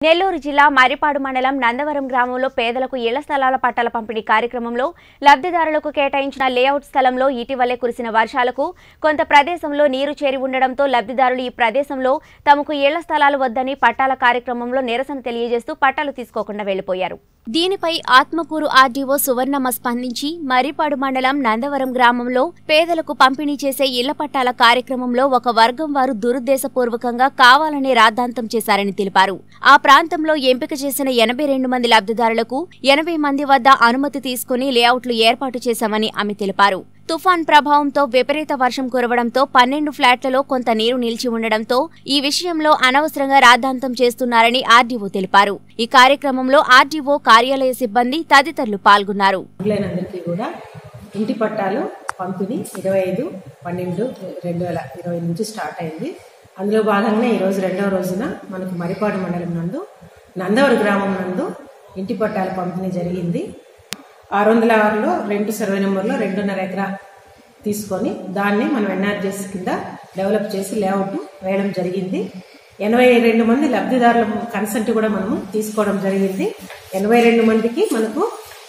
నెల్లూరు జిల్లా మర్రిపాడు మండలం నందవరం గ్రామంలో పేదలకు ఇళ్ల స్థలాల పట్టాల పంపిణీ కార్యక్రమంలో లబ్ధిదారులకు కేటాయించిన లేఅవుట్ స్థలంలో ఇటీవలే కురిసిన వర్షాలకు కొంత ప్రదేశంలో నీరు చేరి ఉండడంతో లబ్ధిదారులు ఈ ప్రదేశంలో తమకు ఇళ్ల స్థలాలు వద్దని పట్టాల కార్యక్రమంలో నిరసన తెలియజేస్తూ పట్టాలు తీసుకోకుండా వెళ్లిపోయారు దీనిపై ఆత్మకూరు ఆర్డీఓ సువర్ణమ్మ స్పందించి మర్రిపాడు మండలం నందవరం గ్రామంలో పేదలకు పంపిణీ చేసే ఇళ్ల పట్టాల కార్యక్రమంలో ఒక వర్గం వారు దురుద్దేశపూర్వకంగా కావాలనే రాద్ధాంతం చేశారని తెలిపారు ఆ ప్రాంతంలో ఎంపిక చేసిన ఎనభై రెండు మంది లబ్ధిదారులకు ఎనభై మంది వద్ద అనుమతి తీసుకుని లేఅవుట్లు ఏర్పాటు చేశామని ఆమె తెలిపారు తుఫాన్ ప్రభావంతో విపరీత వర్షం కురవడంతో పన్నెండు ఫ్లాట్లలో కొంత నీరు నిలిచి ఉండడంతో ఈ విషయంలో అనవసరంగా రాద్ధాంతం చేస్తున్నారని ఆర్డీఓ తెలిపారు ఈ కార్యక్రమంలో ఆర్డీఓ కార్యాలయ సిబ్బంది తదితరులు పాల్గొన్నారు అందరికీ కూడా ఇంటి పట్టాలు పంపిణీ ఇరవై ఐదు పన్నెండు రెండు వేల ఇరవై నుంచి స్టార్ట్ అయింది అందులో భాగంగా ఈరోజు రెండవ రోజున మనకు మరిపాడు మండలం నందు నందవరి గ్రామం నందు ఇంటి పట్టాల పంపిణీ జరిగింది ఆరు వందల ఆరులో రెండు సర్వే నెంబర్లో రెండున్నర ఎకరా తీసుకొని దాన్ని మనం ఎన్ఆర్జీఎస్ కింద డెవలప్ చేసి లేఅవుట్ వేయడం జరిగింది ఎనభై రెండు మంది లబ్ధిదారుల కన్సెంట్ కూడా మనము తీసుకోవడం జరిగింది ఎనభై రెండు మందికి మనకు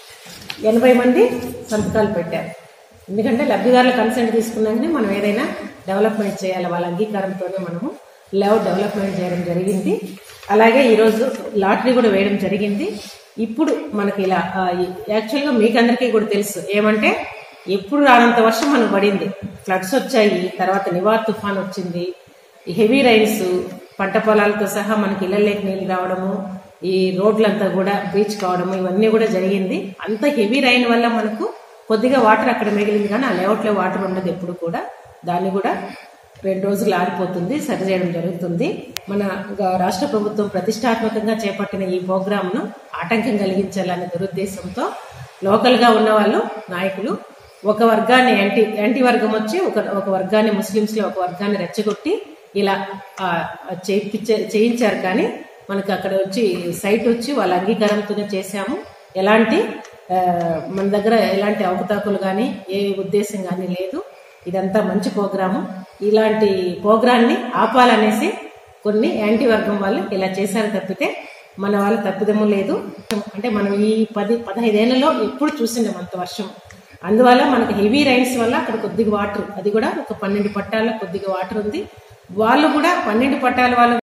ఎనభై మంది సంతకాలు పెట్టారు ఎందుకంటే లబ్ధిదారుల కన్సెంట్ తీసుకున్నాకనే మనం ఏదైనా డెవలప్మెంట్ చేయాలి వాళ్ళ అంగీకారంతోనే మనము లేఅవుట్ డెవలప్మెంట్ చేయడం జరిగింది అలాగే ఈరోజు లాటరీ కూడా వేయడం జరిగింది ఇప్పుడు మనకి ఇలా ఆ, ఈ- యాక్చువల్గా మీకు అందరికీ కూడా తెలుసు ఏమంటే ఎప్పుడు రానంత వర్షం మనకు పడింది ఫ్లడ్స్ వచ్చాయి తర్వాత నివార్ తుఫాన్ వచ్చింది ఈ హెవీ రైన్స్ పంట పొలాలతో సహా మనకి ఇళ్లలోకి నీళ్ళు రావడము ఈ రోడ్లంతా కూడా బీచ్ కావడము ఇవన్నీ కూడా జరిగింది అంత హెవీ రైన్ వల్ల మనకు కొద్దిగా వాటర్ అక్కడ మిగిలింది కానీ ఆ లేఅవుట్లో వాటర్ ఉండదు ఎప్పుడు కూడా దాన్ని కూడా రెండు రోజులు ఆరిపోతుంది సరి చేయడం జరుగుతుంది మన గ- రాష్ట్ర ప్రభుత్వం ప్రతిష్టాత్మకంగా చేపట్టిన ఈ ప్రోగ్రాంను ఆటంకం కలిగించాలనే దురుద్దేశంతో లోకల్గా ఉన్న వాళ్ళు నాయకులు ఒక వర్గాన్ని యాంటీ యాంటీ వర్గం వచ్చి ఒక ఒక వర్గాన్ని ముస్లింస్లో ఒక వర్గాన్ని రెచ్చగొట్టి ఇలా ఆ, చేయించే చేయించారు కానీ మనకు అక్కడ వచ్చి సైట్ వచ్చి వాళ్ళ అంగీకారంతోనే చేశాము ఎలాంటి ఆ, మన దగ్గర ఎలాంటి అవకతవకలు కానీ ఏ ఉద్దేశం కానీ లేదు ఇదంతా మంచి ప్రోగ్రాము ఇలాంటి ప్రోగ్రాన్ని ఆపాలనేసి కొన్ని యాంటీ వర్గం వాళ్ళు ఇలా చేశారు తప్పితే మన వాళ్ళ తప్పిదము లేదు అంటే మనం ఈ పది పదహైదేళ్లలో ఎప్పుడు చూసిండాం అంత వర్షం అందువల్ల మనకి హెవీ రైన్స్ వల్ల అక్కడ కొద్దిగా వాటర్ అది కూడా ఒక పన్నెండు పట్టాల కొద్దిగా వాటర్ ఉంది వాళ్ళు కూడా పన్నెండు పట్టాల వాళ్ళు